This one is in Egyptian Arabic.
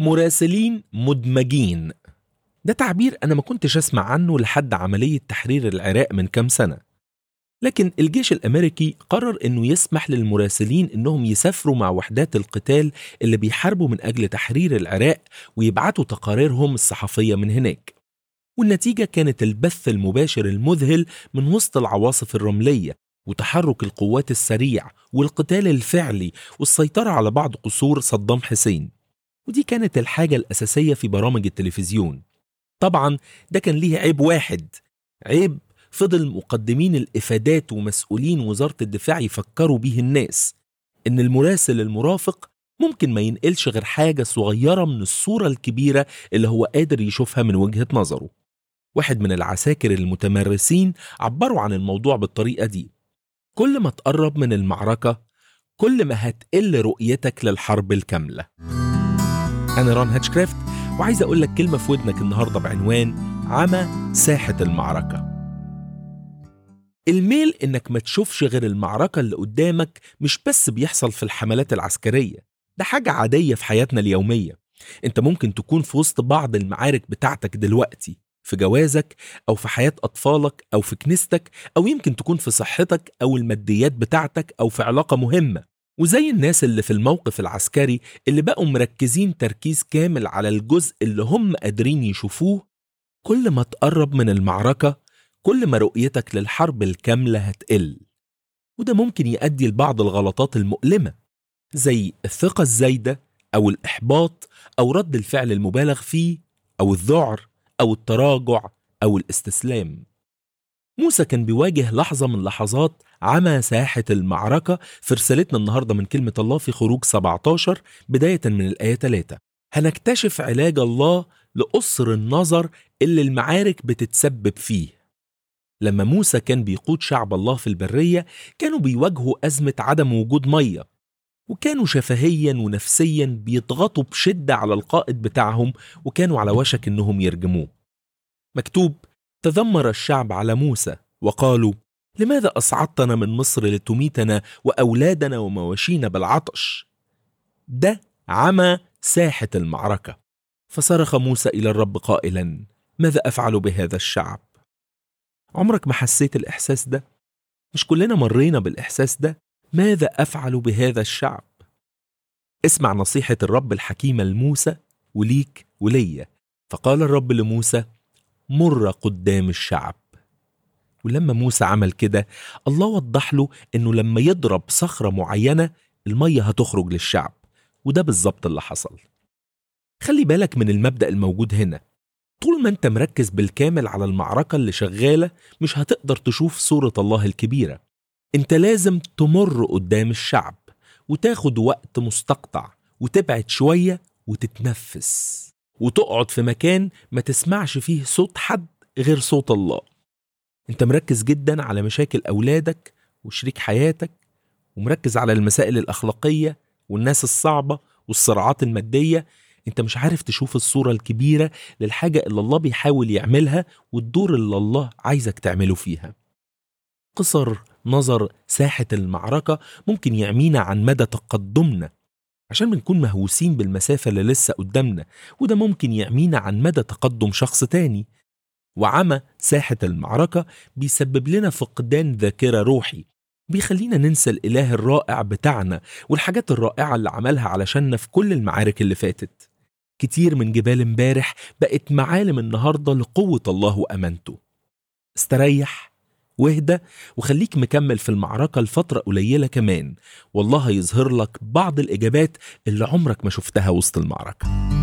مراسلين مدمجين ده تعبير أنا ما كنتش أسمع عنه لحد عملية تحرير العراق من كام سنة لكن الجيش الأمريكي قرر أنه يسمح للمراسلين أنهم يسافروا مع وحدات القتال اللي بيحاربوا من أجل تحرير العراق ويبعتوا تقاريرهم الصحفية من هناك والنتيجة كانت البث المباشر المذهل من وسط العواصف الرملية وتحرك القوات السريع والقتال الفعلي والسيطرة على بعض قصور صدام حسين ودي كانت الحاجة الأساسية في برامج التلفزيون طبعا ده كان ليه عيب واحد عيب فضل مقدمين الإفادات ومسؤولين وزارة الدفاع يفكروا بيه الناس إن المراسل المرافق ممكن ما ينقلش غير حاجة صغيرة من الصورة الكبيرة اللي هو قادر يشوفها من وجهة نظره واحد من العساكر المتمرسين عبروا عن الموضوع بالطريقة دي كل ما تقرب من المعركة كل ما هتقل رؤيتك للحرب الكاملة أنا ران هاتشكرافت وعايز أقول لك كلمة في ودنك النهاردة بعنوان عمى ساحة المعركة الميل إنك ما تشوفش غير المعركة اللي قدامك مش بس بيحصل في الحملات العسكرية ده حاجة عادية في حياتنا اليومية انت ممكن تكون في وسط بعض المعارك بتاعتك دلوقتي في جوازك أو في حياة أطفالك أو في كنيستك أو يمكن تكون في صحتك أو الماديات بتاعتك أو في علاقة مهمة وزي الناس اللي في الموقف العسكري اللي بقوا مركزين تركيز كامل على الجزء اللي هم قادرين يشوفوه كل ما تقرب من المعركة كل ما رؤيتك للحرب الكاملة هتقل وده ممكن يؤدي لبعض الغلطات المؤلمة زي الثقة الزايدة أو الإحباط أو رد الفعل المبالغ فيه أو الذعر أو التراجع أو الاستسلام موسى كان بيواجه لحظة من لحظات عمى ساحة المعركة في رسالتنا النهاردة من كلمة الله في خروج 17 بداية من الآية 3 هنكتشف علاج الله لقصر النظر اللي المعارك بتتسبب فيه لما موسى كان بيقود شعب الله في البرية كانوا بيواجهوا أزمة عدم وجود مية وكانوا شفهيا ونفسيا بيضغطوا بشدة على القائد بتاعهم وكانوا على وشك انهم يرجموه مكتوب تذمر الشعب على موسى وقالوا لماذا أصعدتنا من مصر لتميتنا وأولادنا ومواشينا بالعطش ده عمى ساحة المعركة فصرخ موسى إلى الرب قائلا ماذا أفعل بهذا الشعب عمرك ما حسيت الإحساس ده مش كلنا مرينا بالإحساس ده ماذا أفعل بهذا الشعب اسمع نصيحة الرب الحكيمة لموسى وليك وليا فقال الرب لموسى مر قدام الشعب ولما موسى عمل كده الله وضح له انه لما يضرب صخرة معينة المية هتخرج للشعب وده بالظبط اللي حصل خلي بالك من المبدأ الموجود هنا طول ما انت مركز بالكامل على المعركة اللي شغالة مش هتقدر تشوف صورة الله الكبيرة انت لازم تمر قدام الشعب وتاخد وقت مستقطع وتبعد شوية وتتنفس وتقعد في مكان ما تسمعش فيه صوت حد غير صوت الله انت مركز جدا على مشاكل أولادك وشريك حياتك ومركز على المسائل الأخلاقية والناس الصعبة والصراعات المادية انت مش عارف تشوف الصورة الكبيرة للحاجة اللي الله بيحاول يعملها والدور اللي الله عايزك تعمله فيها قصر نظر ساحة المعركة ممكن يعمينا عن مدى تقدمنا عشان بنكون مهووسين بالمسافة اللي لسه قدامنا وده ممكن يعمينا عن مدى تقدم شخص تاني وعمى ساحة المعركة بيسبب لنا فقدان ذاكرة روحي بيخلينا ننسى الإله الرائع بتاعنا والحاجات الرائعة اللي عملها علشاننا في كل المعارك اللي فاتت كتير من جبال امبارح بقت معالم النهاردة لقوة الله وأمانته استريح واهدى وخليك مكمل في المعركة لفترة قليلة كمان والله هيظهر لك بعض الإجابات اللي عمرك ما شفتها وسط المعركة